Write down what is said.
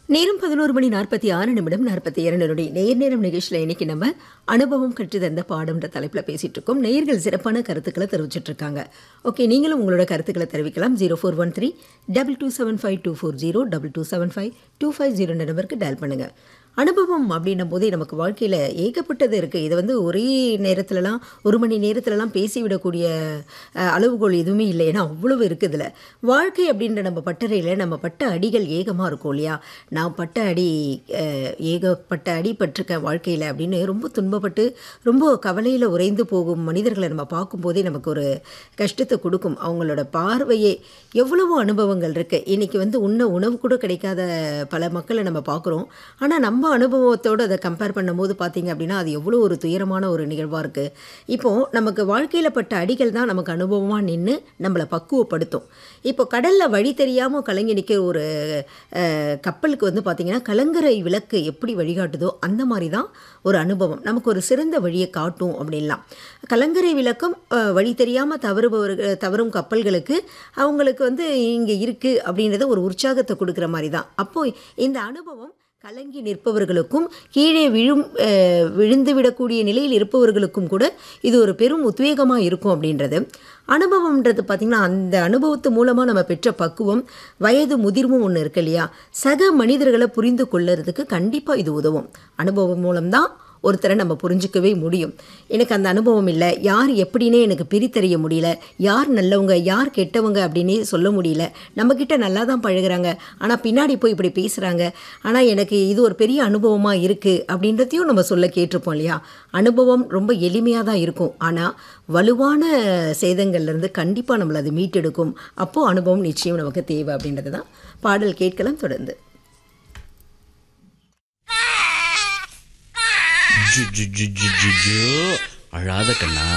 நேரம் பதினோரு மணி நாற்பத்தி ஆறு நிமிடம் நாற்பத்தி இரண்டு நொடி நேர் நேரம் நிகழ்ச்சியில் இன்னைக்கு நம்ம அனுபவம் கற்று தந்த பாடம்ன்ற தலைப்பில் பேசிட்டு இருக்கோம் நேயர்கள் சிறப்பான கருத்துக்களை தெரிவிச்சிட்டு இருக்காங்க ஓகே நீங்களும் உங்களோட கருத்துக்களை தெரிவிக்கலாம் zero four one three double two seven five two four zero double two seven five two five zero நம்பருக்கு டயல் பண்ணுங்கள் அனுபவம் அப்படின்னும் போதே நமக்கு வாழ்க்கையில் ஏகப்பட்டது இருக்குது இதை வந்து ஒரே நேரத்துலலாம் ஒரு மணி நேரத்துலலாம் பேசிவிடக்கூடிய அஹ், அளவுகோல் எதுவுமே இல்லை ஏன்னா அவ்வளவு இருக்குது இதில் வாழ்க்கை அப்படின்ற நம்ம பட்டறையில் நம்ம பட்ட அடிகள் ஏகமாக இருக்கும் இல்லையா நான் பட்ட அடி அஹ், ஏகப்பட்ட அடி பட்டிருக்கேன் வாழ்க்கையில் அப்படின்னு ரொம்ப துன்பப்பட்டு ரொம்ப கவலையில் உறைந்து போகும் மனிதர்களை நம்ம பார்க்கும்போதே நமக்கு ஒரு கஷ்டத்தை கொடுக்கும் அவங்களோட பார்வையே எவ்வளவோ அனுபவங்கள் இருக்குது இன்றைக்கி வந்து உண்ண உணவு கூட கிடைக்காத பல மக்களை நம்ம பார்க்குறோம் ஆனால் நம்ம அனுபவத்தோடு அதை கம்பேர் பண்ணும்போது பார்த்தீங்க அப்படின்னா அது எவ்வளோ ஒரு துயரமான ஒரு நிகழ்வாக இருக்குது இப்போது நமக்கு வாழ்க்கையில் பட்ட அடிகள் தான் நமக்கு அனுபவமாக நின்று நம்மளை பக்குவப்படுத்தும் இப்போ கடலில் வழி தெரியாமல் கலங்கி நிற்கிற ஒரு அஹ், கப்பலுக்கு வந்து பார்த்திங்கன்னா கலங்கரை விளக்கு எப்படி வழிகாட்டுதோ அந்த மாதிரி தான் ஒரு அனுபவம் நமக்கு ஒரு சிறந்த வழியை காட்டும் அப்படின்லாம் கலங்கரை விளக்கம் அஹ், வழி தெரியாமல் தவறுபவர்கள் தவறும் கப்பல்களுக்கு அவங்களுக்கு வந்து இங்கே இருக்குது அப்படின்றத ஒரு உற்சாகத்தை கொடுக்குற மாதிரி தான் அப்போது இந்த அனுபவம் கலங்கி நிற்பவர்களுக்கும் கீழே விழும் அஹ், விழுந்து விடக்கூடிய நிலையில் இருப்பவர்களுக்கும் கூட இது ஒரு பெரும் உத்வேகமாக இருக்கும் அப்படின்றது அனுபவம்ன்றது பார்த்திங்கன்னா அந்த அனுபவத்து மூலமாக நம்ம பெற்ற பக்குவம் வயது முதிர்வும் ஒன்று இருக்கு இல்லையா சக மனிதர்களை புரிந்து கொள்ளறதுக்கு கண்டிப்பாக இது உதவும் அனுபவம் மூலம்தான் ஒருத்தரை நம்ம புரிஞ்சிக்கவே முடியும் எனக்கு அந்த அனுபவம் இல்லை யார் எப்படின்னே எனக்கு பிரித்தறிய முடியல யார் நல்லவங்க யார் கெட்டவங்க அப்படின்னே சொல்ல முடியல நம்மக்கிட்ட நல்லா தான் பழகுறாங்க ஆனால் பின்னாடி போய் இப்படி பேசுகிறாங்க ஆனால் எனக்கு இது ஒரு பெரிய அனுபவமாக இருக்குது அப்படின்றதையும் நம்ம சொல்ல கேட்டிருப்போம் இல்லையா அனுபவம் ரொம்ப எளிமையாக தான் இருக்கும் ஆனால் வலுவான சேதங்கள்லேருந்து கண்டிப்பாக நம்மளை அது மீட்டெடுக்கும் அப்போது அனுபவம் நிச்சயம் நமக்கு தேவை அப்படின்றது தான் பாடல் கேட்கலாம் தொடர்ந்து ஜு, ஜு, ஜு, ஜு, ஜு, ஜு. அழாத கண்ணா